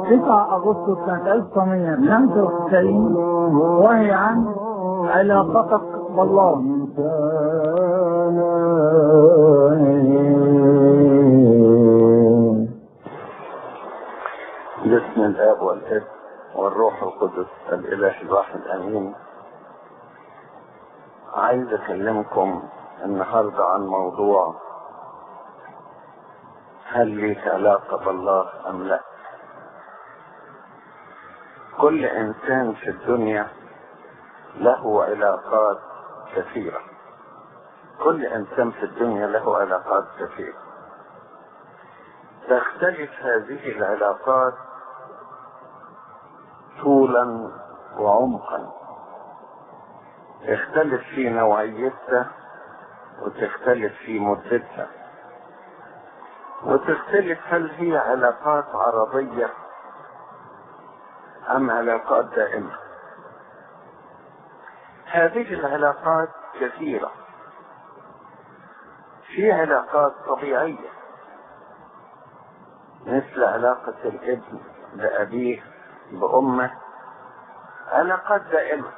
9 أغسطس سنة 1995 وهي عن علاقتك بالله باسم الاب والابن والروح القدس الاله الواحد امين عايز اكلمكم النهارده عن موضوع هل ليك علاقه بالله ام لا كل انسان في الدنيا له علاقات كثيره كل انسان في الدنيا له علاقات كثيره تختلف هذه العلاقات طولا وعمقا تختلف في نوعيتها وتختلف في مدتها وتختلف هل هي علاقات عرضية أم علاقات دائمة هذه العلاقات كثيرة في علاقات طبيعية مثل علاقة الابن بأبيه بأمه علاقات دائمة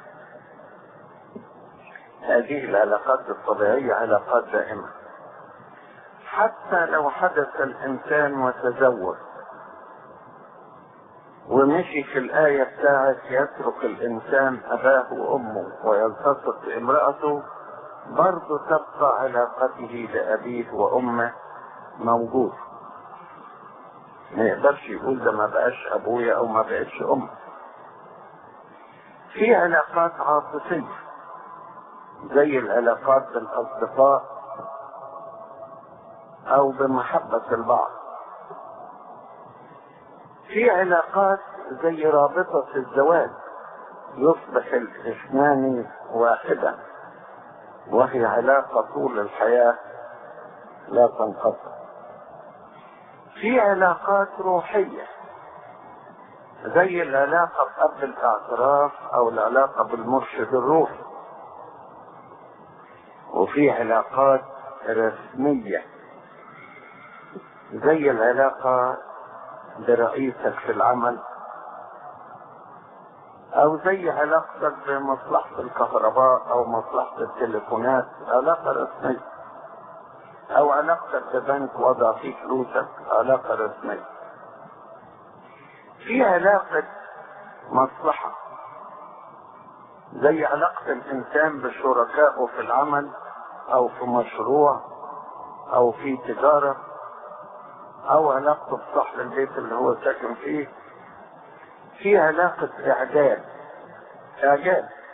هذه العلاقات الطبيعية علاقات دائمة حتى لو حدث الإنسان وتزوج ومشي في الآية بتاعت يترك الإنسان أباه وأمه ويلتصق بامرأته برضه تبقى علاقته بأبيه وأمه موجود ما يقدرش يقول ده ما بقاش ابويا او ما بقتش امي في علاقات عاطفية زي العلاقات بالاصدقاء او بمحبة البعض في علاقات زي رابطة الزواج يصبح الاثنان واحدا وهي علاقة طول الحياة لا تنقطع في علاقات روحية زي العلاقة قبل الاعتراف او العلاقة بالمرشد الروحي وفي علاقات رسمية زي العلاقة برئيسك في العمل او زي علاقتك بمصلحة الكهرباء او مصلحة التليفونات علاقة رسمية او علاقتك ببنك وضع فيه فلوسك علاقة رسمية في علاقة مصلحة زي علاقة الانسان بشركائه في العمل او في مشروع او في تجارة او علاقته بصاحب البيت اللي هو ساكن فيه في علاقة اعجاب اعجاب